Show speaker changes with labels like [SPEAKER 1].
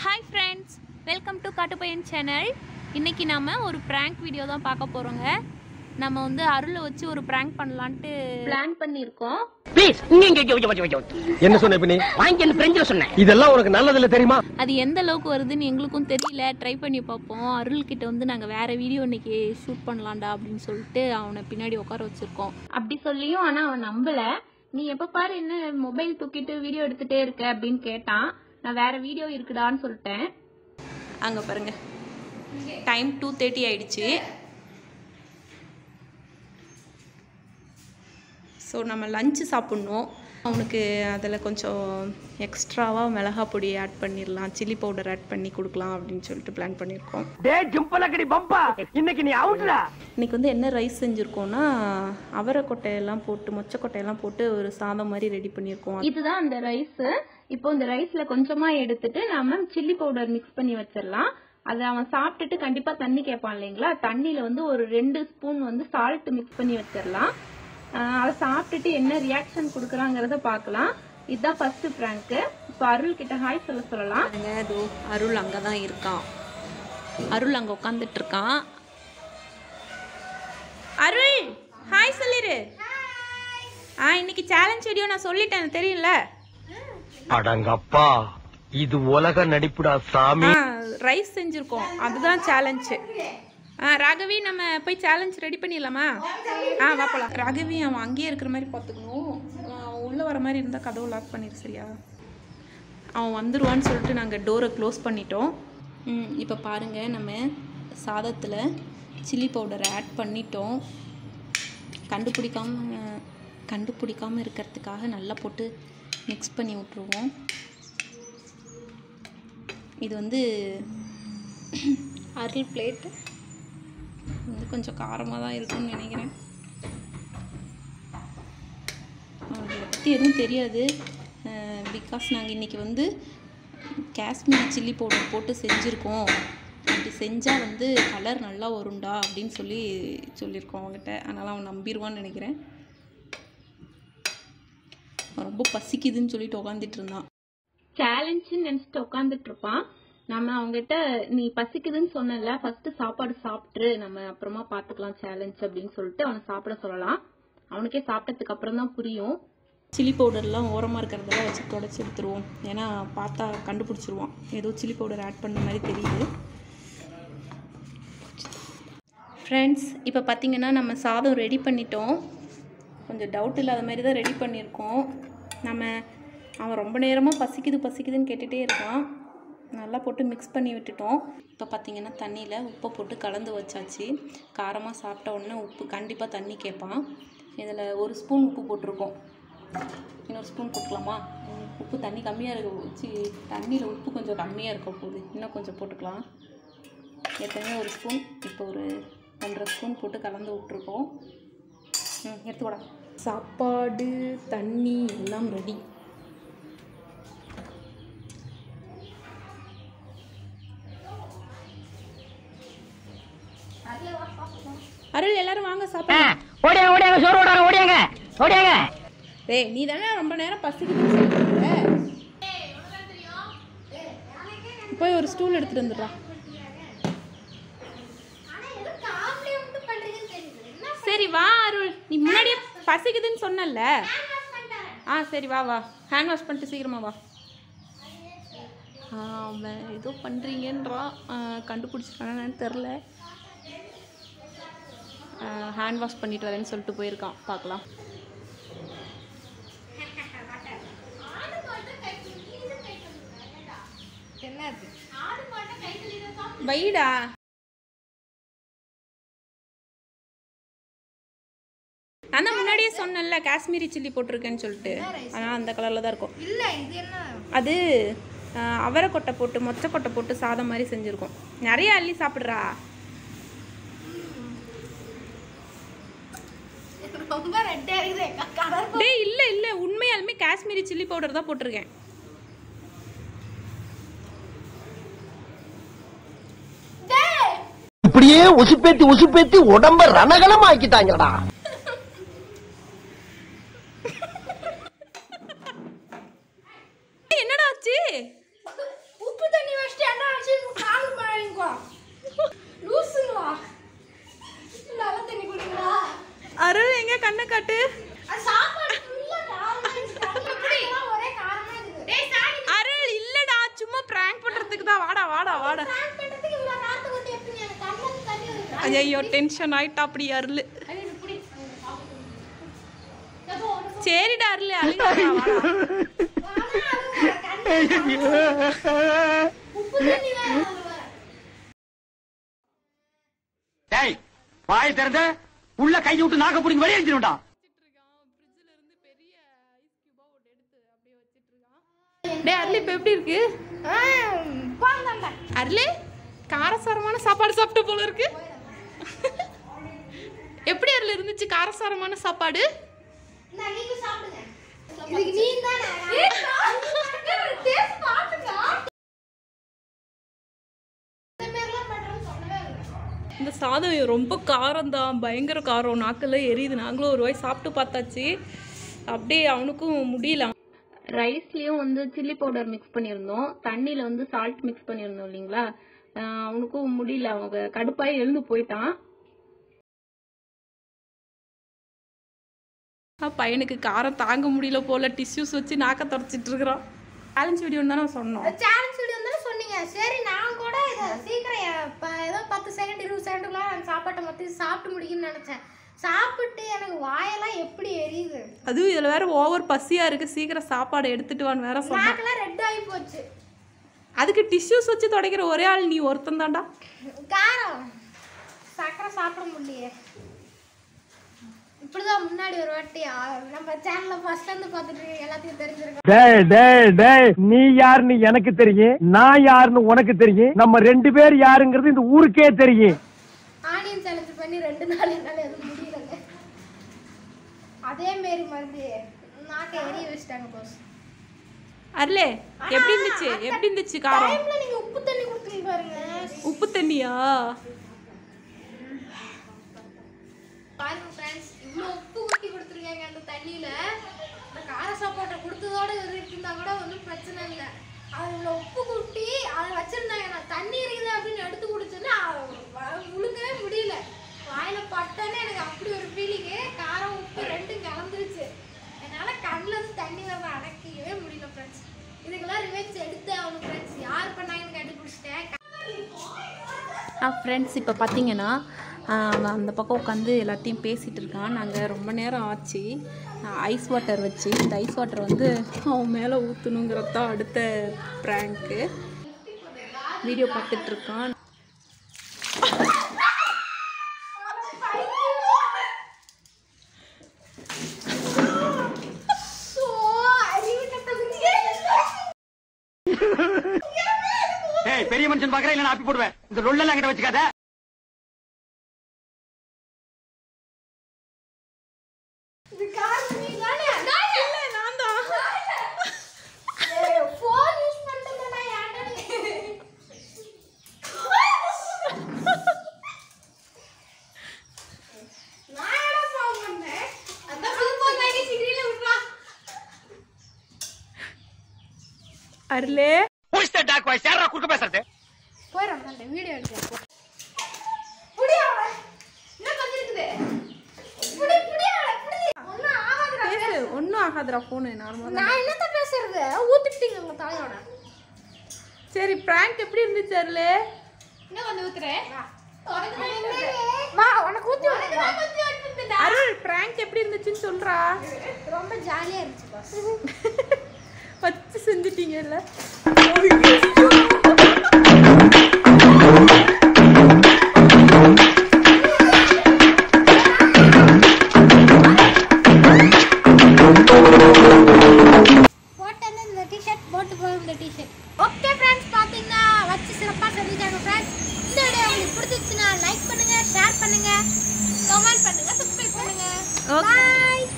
[SPEAKER 1] Hi friends welcome to Kattupaiyan channel இன்னைக்கு நாம ஒரு ப்ராங்க் வீடியோ தான் பார்க்க போகிறோங்க நம்ம வந்து அருளை வச்சு ஒரு ப்ராங்க் பண்ணலான்ட்டு பிளான் பண்ணியிருக்கோம்
[SPEAKER 2] ப்ளீஸ் இங்க இங்க இங்க இங்க இங்க இங்க
[SPEAKER 3] என்ன சொன்ன இப்ப நீ
[SPEAKER 2] வாங்கி அந்த பிரெஞ்சில் சொன்னேன்
[SPEAKER 3] இதெல்லாம் உனக்கு நல்லதுல தெரியுமா
[SPEAKER 1] அது எந்த அளவுக்கு வருதுன்னு எங்களுக்கும் தெரியல ட்ரை பண்ணி பார்ப்போம் அருள் கிட்ட வந்து நாங்கள் வேற வீடியோ இன்னைக்கு ஷூட் பண்ணலாம்டா அப்படின்னு சொல்லிட்டு அவனை பின்னாடி உட்கார வச்சிருக்கோம் அப்படி சொல்லியும் ஆனால் அவன் நம்பல நீ எப்போ பாரு என்ன மொபைல் தூக்கிட்டு வீடியோ எடுத்துட்டே இருக்க அப்படின்னு கேட்டான் நான் வேற வீடியோ இருக்குடான்னு சொல்லிட்டேன் அங்கே பாருங்க டைம் டூ தேர்ட்டி ஆயிடுச்சு ஸோ நம்ம லஞ்சு சாப்பிட்ணும் அவனுக்கு அதில் கொஞ்சம் எக்ஸ்ட்ராவாக மிளகா பொடி ஆட் பண்ணிடலாம் சில்லி பவுடர் ஆட் பண்ணி கொடுக்கலாம் அப்படின்னு சொல்லிட்டு பிளான் பண்ணியிருக்கோம்
[SPEAKER 2] டே ஜிம்பலக்கடி பம்பா இன்னைக்கு நீ அவுட்ரா
[SPEAKER 1] இன்னைக்கு வந்து என்ன ரைஸ் செஞ்சுருக்கோம்னா அவரை கொட்டையெல்லாம் போட்டு மொச்சை கொட்டையெல்லாம் போட்டு ஒரு சாதம் மாதிரி ரெடி பண்ணியிருக்கோம் இதுதான் அந்த ரைஸ் இப்போ இந்த ரைஸ்ல கொஞ்சமா எடுத்துட்டு நாம சில்லி பவுடர் மிக்ஸ் பண்ணி வச்சிடலாம் அதை அவன் சாப்பிட்டுட்டு கண்டிப்பா தண்ணி கேட்பான் இல்லைங்களா தண்ணியில வந்து ஒரு ரெண்டு ஸ்பூன் வந்து சால்ட் மிக்ஸ் பண்ணி வச்சிடலாம் ஆஹ் அதை சாப்பிட்டுட்டு என்ன ரியாக்ஷன் கொடுக்குறாங்கிறத பார்க்கலாம் இதுதான் ஃபர்ஸ்ட் ப்ராங்க்கு இப்போ அருள் கிட்ட ஹாய் சொல்ல சொல்லலாம் அதோ அருள் அங்கே தான் இருக்கான் அருள் அங்கே உட்காந்துட்டு இருக்கான் அருள் ஹாய் சொல்லிரு ஆ இன்னைக்கு சேலஞ்ச் வீடியோ நான் சொல்லிட்டேன் தெரியல
[SPEAKER 3] அடங்கப்பா இது உலக நடிப்புடா சாமி
[SPEAKER 1] ஆ ரைஸ் செஞ்சுருக்கோம் அதுதான் சேலஞ்சு ஆ ராகவி நம்ம போய் சேலஞ்ச் ரெடி பண்ணிடலாமா ஆ வா போலாம் ராகவி அவன் அங்கேயே இருக்கிற மாதிரி பார்த்துக்கணும் அவன் உள்ளே வர மாதிரி இருந்தால் கதவு லாக் பண்ணிடு சரியா அவன் வந்துடுவான்னு சொல்லிட்டு நாங்கள் டோரை க்ளோஸ் பண்ணிட்டோம் ம் இப்போ பாருங்கள் நம்ம சாதத்தில் சில்லி பவுடரை ஆட் பண்ணிட்டோம் கண்டுபிடிக்காம கண்டுபிடிக்காம இருக்கிறதுக்காக நல்லா போட்டு மிக்ஸ் பண்ணி விட்ருவோம் இது வந்து அருள் பிளேட்டு வந்து கொஞ்சம் காரமாக தான் இருக்கும்னு நினைக்கிறேன் அவனுக்கு இதை பற்றி எதுவும் தெரியாது பிகாஸ் நாங்கள் இன்றைக்கி வந்து காஷ்மீர் சில்லி பவுடர் போட்டு செஞ்சுருக்கோம் அப்படி செஞ்சால் வந்து கலர் நல்லா வரும்டா அப்படின்னு சொல்லி சொல்லியிருக்கோம் அவங்ககிட்ட அதனால் அவன் நம்பிடுவான்னு நினைக்கிறேன் அவன் ரொம்ப பசிக்குதுன்னு சொல்லிட்டு உட்காந்துட்டு இருந்தான் சேலஞ்சுன்னு நினச்சிட்டு உட்காந்துட்டு இருப்பான் நம்ம அவங்ககிட்ட நீ பசிக்குதுன்னு சொன்னல ஃபர்ஸ்ட் சாப்பாடு சாப்பிட்ரு நம்ம அப்புறமா பார்த்துக்கலாம் சேலஞ்ச் அப்படின்னு சொல்லிட்டு அவனை சாப்பிட சொல்லலாம் அவனுக்கே சாப்பிட்டதுக்கு அப்புறம் தான் புரியும் சில்லி பவுடர்லாம் ஓரமாக இருக்கிறதெல்லாம் வச்சு தொடச்சி எடுத்துருவோம் ஏன்னா பார்த்தா கண்டுபிடிச்சிருவான் ஏதோ சில்லி பவுடர் ஆட் பண்ண மாதிரி தெரியுது ஃப்ரெண்ட்ஸ் இப்போ பார்த்தீங்கன்னா நம்ம சாதம் ரெடி பண்ணிட்டோம் கொஞ்சம் டவுட் இல்லாத மாதிரி தான் ரெடி பண்ணியிருக்கோம் நம்ம அவன் ரொம்ப நேரமாக பசிக்குது பசிக்குதுன்னு கேட்டுகிட்டே இருக்கான் நல்லா போட்டு மிக்ஸ் பண்ணி விட்டுட்டோம் இப்போ பார்த்தீங்கன்னா தண்ணியில் உப்பை போட்டு கலந்து வச்சாச்சு காரமாக சாப்பிட்ட உடனே உப்பு கண்டிப்பாக தண்ணி கேட்பான் இதில் ஒரு ஸ்பூன் உப்பு போட்டிருக்கோம் இன்னொரு ஸ்பூன் போட்டுக்கலாமா உப்பு தண்ணி கம்மியாக இருக்க வச்சு தண்ணியில் உப்பு கொஞ்சம் கம்மியாக இருக்க போகுது இன்னும் கொஞ்சம் போட்டுக்கலாம் ஏற்கனவே ஒரு ஸ்பூன் இப்போ ஒரு ஒன்றரை ஸ்பூன் போட்டு கலந்து விட்ருக்கோம் ம் எடுத்துக்கூடா சாப்பாடு தண்ணி எல்லாம் ரெடி அருள் எல்லாரும் வாங்க சாப்பிட
[SPEAKER 2] ஓடியாங்க ஓடியாங்க சோறு ஓடாங்க ஓடியாங்க ஓடியாங்க
[SPEAKER 1] டேய் நீ தானே ரொம்ப நேரம் பசிக்குதுன்னு சொல்லிட்டு போய் ஒரு ஸ்டூல் எடுத்துட்டு வந்துடுறா சரி வா அருள் நீ முன்னாடியே பசிக்குதுன்னு சொன்னல ஆ சரி வா வா ஹேண்ட் வாஷ் பண்ணிட்டு சீக்கிரமா வா ஆ, அவன் ஏதோ பண்ணுறீங்கன்றான் கண்டுபிடிச்சிருக்கானு தெரில ஹேண்ட் வாஷ் பண்ணிட்டு வரேன்னு சொல்லிட்டு போயிருக்கான் பார்க்கலாம் வைடா நான் தான் முன்னாடியே சொன்னேன்ல காஷ்மீரி சில்லி போட்டிருக்கேன்னு சொல்லிட்டு ஆனால் அந்த கலரில் தான் இருக்கும் அது ஆஹ், அவரைக்கொட்டை போட்டு மொச்சக்கொட்டை போட்டு சாதம் மாதிரி செஞ்சுருக்கோம் நிறைய அள்ளி சாப்பிட்றா
[SPEAKER 4] ரொம்ப ரெட்டா இருக்குது கலர்
[SPEAKER 1] டேய் இல்லை இல்லை உண்மையாலுமே காஷ்மீரி சில்லி பவுடர் தான் போட்டிருக்கேன்
[SPEAKER 3] இப்படியே உசுப்பேத்தி உசுப்பேத்தி உடம்ப ரணகலம் ஆக்கிட்டாங்கடா
[SPEAKER 1] என்னடா ஆச்சு
[SPEAKER 4] உப்பு தண்ணி வச்சிட்டு
[SPEAKER 1] வாடா வாடா வாடா
[SPEAKER 4] பிராங்க் பண்றதுக்கு இவ்வளவு காத்து கொண்டு எப்படிங்க எனக்கு கண்ணுல இருந்து தண்ணி வருது
[SPEAKER 1] ஐயோ டென்ஷன் ஆயிட்டா அப்படி அருள்
[SPEAKER 4] அது இப்படி எப்போ ஒண்ணு
[SPEAKER 1] சரிடா அருள் அழுகாதடா, வாடா
[SPEAKER 4] வாடா, அழுகுற, கண்ணு உப்பு தண்ணி வேற வருது வேற.
[SPEAKER 2] டேய் வாய் திறந்த உள்ள கை விட்டு நாக்க பிடிங்க வெளியே எழுந்திருடா
[SPEAKER 1] டேய் அருள் இப்போ எப்படி இருக்கு
[SPEAKER 4] ஆ, போந்தாண்டா.
[SPEAKER 1] அருள் காரசாரமான சாப்பாடு சாப்பிட்ட போல இருக்கு எப்படி அருள் இருந்துச்சு காரசாரமான சாப்பாடு
[SPEAKER 4] இந்தா, நீங்க சாப்பிடுங்க. இதுக்கு நீ தானே டேஸ்ட் பாத்துங்க இந்த மாதிரிலாம் பண்றேன்னு சொல்லவே இல்லை
[SPEAKER 1] இந்த சாதம் ரொம்ப காரம் தான் பயங்கர காரம் நாக்கில் எரியுது நாங்களும் ஒரு வாய் சாப்பிட்டு பார்த்தாச்சு அப்படியே அவனுக்கும் முடியல ரைஸ்லேயும் வந்து சில்லி பவுடர் மிக்ஸ் பண்ணியிருந்தோம் தண்ணியில் வந்து சால்ட் மிக்ஸ் பண்ணியிருந்தோம் இல்லைங்களா ஆஹ் அவனுக்கும் முடியல அவங்க கடுப்பாய் எழுந்து போயிட்டான் ஆஹ் பையனுக்கு காரம் தாங்க முடியல போல டிஷ்யூஸ் வச்சு நாக்க தொடச்சிட்டு இருக்கிறான் சேலஞ்ச் வீடியோன்னு தானே சொன்னோம்
[SPEAKER 4] சேலஞ்ச் வீடியோ தானே சொன்னீங்க சரி நான் கூட இதை சீக்கிரம் எ- ப- ஏதோ பத்து செகண்ட் இருபது செகண்டுக்குள்ள நான் சாப்பாட்டை மொத்தம் சாப்பிட்டு முடிக்கணும்னு நினைச்சேன் சாப்பிட்டு எனக்கு வாயெல்லாம் எப்படி எரியுது
[SPEAKER 1] அதுவும் இதில் வேற ஓவர் பசியாக இருக்குது சீக்கிரம் சாப்பாடு எடுத்துட்டு வான்னு வேற சொன்னான்
[SPEAKER 4] நாக்கெல்லாம் ரெட் ஆகி போச்சு
[SPEAKER 1] அதுக்கு டிஷ்யூஸ் வச்சு துடைக்கிற ஒரே ஆள் நீ ஒருத்தன் தான்டா
[SPEAKER 4] காரம் சக்கரை சாப்பிட முடியலையே இப்படிதான் முன்னாடி ஒரு வாட்டி ஆ, நம்ம சேனல்ல ஃபர்ஸ்ட் வந்து பார்த்துட்டு எல்லாத்தையும் தெரிஞ்சிருக்கோம்
[SPEAKER 3] டேய் டேய் டேய் நீ யாருன்னு எனக்கு தெரியும் நான் யாருன்னு உனக்கு தெரியும் நம்ம ரெண்டு பேர் யாருங்கிறது இந்த ஊருக்கே தெரியும்
[SPEAKER 4] ஆனியன் சேலஞ்ச் பண்ணி ரெண்டு நாள் என்னால எதுவும் முடியலங்க அதே மாரி மறுபடியும் நாக்கை எரிய வச்சுட்டாங்க போஸ்
[SPEAKER 1] அருளே எப்படி இருந்துச்சு எப்படி இருந்துச்சு காரம்
[SPEAKER 4] டைம்ல நீங்க உப்பு தண்ணி கொடுத்துருங்க பாருங்க
[SPEAKER 1] உப்பு தண்ணியா
[SPEAKER 4] பாருங்க ஃப்ரெண்ட்ஸ் இவ்வளோ உப்பு ஊற்றி கொடுத்துருக்காங்க அந்த தண்ணியில இந்த கார சாப்பாட்டை கொடுத்ததோட இருந்தா கூட ஒன்றும் பிரச்சனை இல்லை அது இவ்வளோ உப்பு கூட்டி அதை வச்சிருந்தாங்க நான் தண்ணி இருக்குது அப்படின்னு எடுத்து குடிச்சோன்னா முழுங்கவே முடியல வாயில பட்டோன்னே எனக்கு அப்படி ஒரு ஃபீலிங்கு காரம் உப்பு ரெண்டும் கலந்துருச்சு என்னால கண்ணுல இருந்து தண்ணி வர அடக்கவே முடியல ஃப்ரெண்ட்ஸ் இதுக்கெல்லாம் ரிவெஞ்ச் எடுத்து அவங்க ஃப்ரெண்ட்ஸ் யார் பண்ணாங்கன்னு கண்டுபிடிச்சிட்டேன்
[SPEAKER 1] ஃப்ரெண்ட்ஸ் இப்போ பார்த்தீங்கன்னா அவன் அந்த பக்கம் உட்காந்து எல்லாத்தையும் பேசிகிட்டு இருக்கான் நாங்கள் ரொம்ப நேரம் ஆச்சு ஐஸ் வாட்டர் வச்சு இந்த ஐஸ் வாட்டர் வந்து அவன் மேலே ஊற்றணுங்கிறது தான் அடுத்த ப்ராங்க்கு வீடியோ பார்த்துட்ருக்கான்
[SPEAKER 4] ஸோ அறிவு கட்டதுக்கு
[SPEAKER 2] டேய் பெரிய மனுஷன் பாக்குறேன் இல்ல நான் ஆப்பி போடுவேன் இந்த ரொல்லெல்லாம் கிட்ட வச்சுக்காத
[SPEAKER 4] இது காரணம் நீ தானே
[SPEAKER 1] இல்லை நான் தான்
[SPEAKER 4] ஃபோன் யூஸ் பண்றதுடா யாரடா நீ நான் என்ன ஃபோன் பண்ணேன் அந்த புது ஃபோன் வாங்கி சிகிரில விட்றா
[SPEAKER 1] அருளே
[SPEAKER 2] Who's the dark voice? யாரா குறுக்க பேசுறது
[SPEAKER 4] போயிடும் அந்த வீடியோ எடுக்கிறேன் போ புடி அவளை என்ன பண்ணிருக்குது புடி புடி அவளை புடி ஒன்றும் ஆகாதுடா
[SPEAKER 1] பேசு ஒன்றும் ஆகாதுடா ஃபோனு நார்மலாக
[SPEAKER 4] நான் என்னத்த பேசுறது ஊத்திட்டீங்க உங்க தலையோட
[SPEAKER 1] சரி ப்ராங்க் எப்படி இருந்துச்சு அருளே
[SPEAKER 4] இன்னும் கொஞ்சம் ஊத்துறேன் வா உனக்கு ஊத்தி உனக்கு தான் ஊத்தி விட்டுட்டா
[SPEAKER 1] அருள் ப்ராங்க் எப்படி இருந்துச்சுன்னு சொல்கிறா
[SPEAKER 4] ரொம்ப ஜாலியா இருந்துச்சு பாஸ்
[SPEAKER 1] வச்சு செஞ்சிட்டீங்கல்ல
[SPEAKER 4] போட்டது இந்த டிஷர்ட் போட்டு போகும் இந்த டிஷர்ட் ஓகே ஃப்ரெண்ட்ஸ் பாத்தீங்கன்னா வச்சு சிறப்பா செஞ்சுட்டாங்க ஃப்ரெண்ட்ஸ் இந்த வீடியோ உங்களுக்கு பிடிச்சிருச்சுன்னா லைக் பண்ணுங்க ஷேர் பண்ணுங்க கமெண்ட் பண்ணுங்க சப்ஸ்கிரைப் பண்ணுங்க
[SPEAKER 1] Okay.
[SPEAKER 4] பாய்